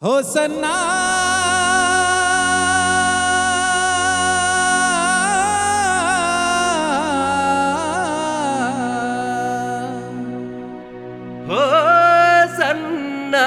Hosanna హోసన్నా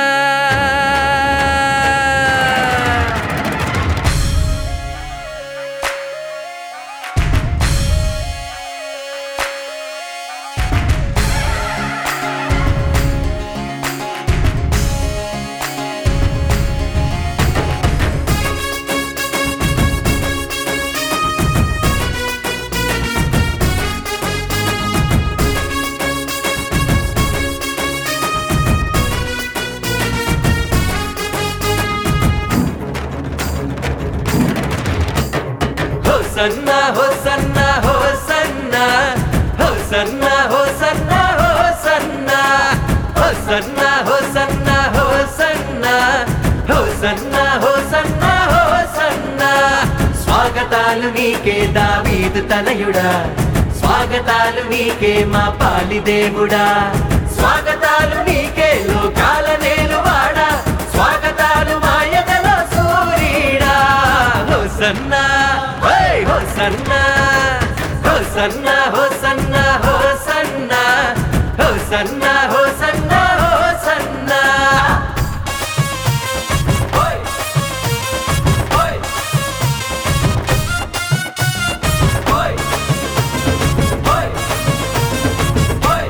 హోసన్నా హోసన్నా హోసన్నా హోసన్నా హోసన్నా హోసన్నా హోసన్నా హోసన్నా హోసన్నా హోసన్నా హోసన్నా హోసన్నా స్వాగతాలు నీకే దావీదు తనయుడా స్వాగతాలు నీకే మా పాలి దేవుడా స్వాగతాలు నీకే లోకాల నేలువాడా స్వాగతాలు మాయదలో సూరీడా హోసన్నా హై హోసన్నా హోసన్నా హోసన్నా హోసన్నా హోసన్నా హోసన్నా హోసన్నా హోయ్ హోయ్ హోయ్ హోయ్ హోయ్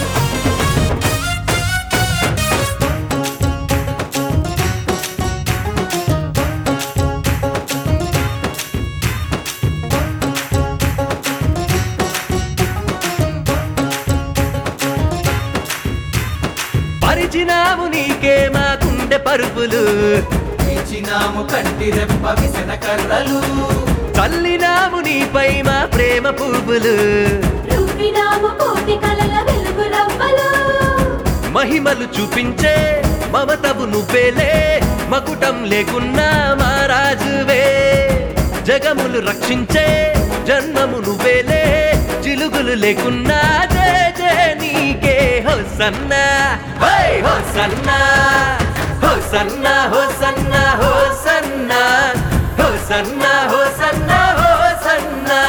పరిచినాము నీకే మా గుండె పరుపులు ఇచ్చినాము కంటి రెప్ప విసన కర్రలు చల్లినాము నీపై మా ప్రేమ పువ్వులు రూపినాము కోటి కలల వెలుగు రవ్వలు మహిమలు చూపించే మమతవు నువ్వేలే మకుటం లేకున్నా మా రాజువే జగములు రక్షించే జన్మము నువ్వేలే చిలుగులు లేకున్నా జయ జయ నీకే హోసన్నా హై హోసన్నా హోసన్నా హోసన్నా హోసన్నా హోసన్నా హోసన్నా హోసన్నా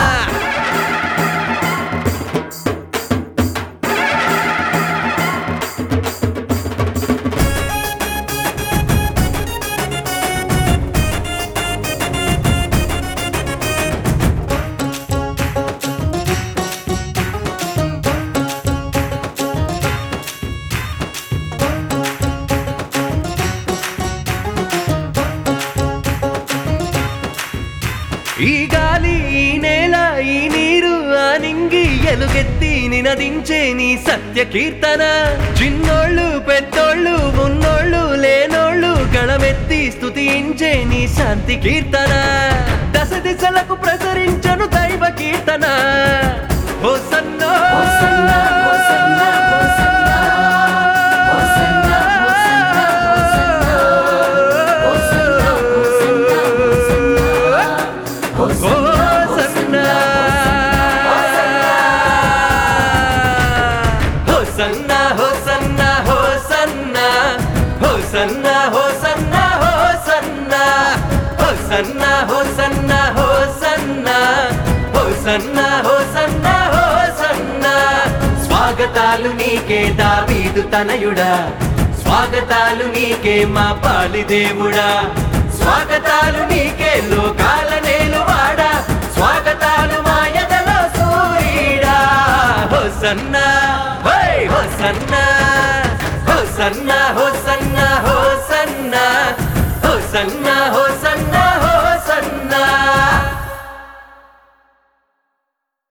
ఈ గాలి ఈ నేల ఈ నీరు ఆ నింగి ఎలుగెత్తి నినదించే నీ సత్య కీర్తన చిన్నోళ్ళు పెద్దోళ్ళు ఉన్నోళ్ళు లేనోళ్ళు గళమెత్తి స్తుతించే నీ శాంతి కీర్తన దశ దిశలకు ప్రసరించను దైవ కీర్తన హోసన్నా హోసన్నా, హోసన్నా, హోసన్నా. హోసన్నా, హోసన్నా, హోసన్నా. హోసన్నా, హోసన్నా, హోసన్నా. హోసన్నా, హోసన్నా హోసన్నా హోసన్నా హోసన్నా హోసన్నా హోసన్నా హోసన్నా హోసన్నా హోసన్నా హోసన్నా హోసన్నా హోసన్నా స్వాగతాలు నీకే దావీదు తనయుడా స్వాగతాలు నీకే మా పాలి దేవుడా స్వాగతాలు నీకే లోకాల నేలువాడా స్వాగతాలు మా ఎదలో సూరీడా హోసన్నా హై హోసన్నా హోసన్నా హోసన్నా హోసన్నా హోసన్నా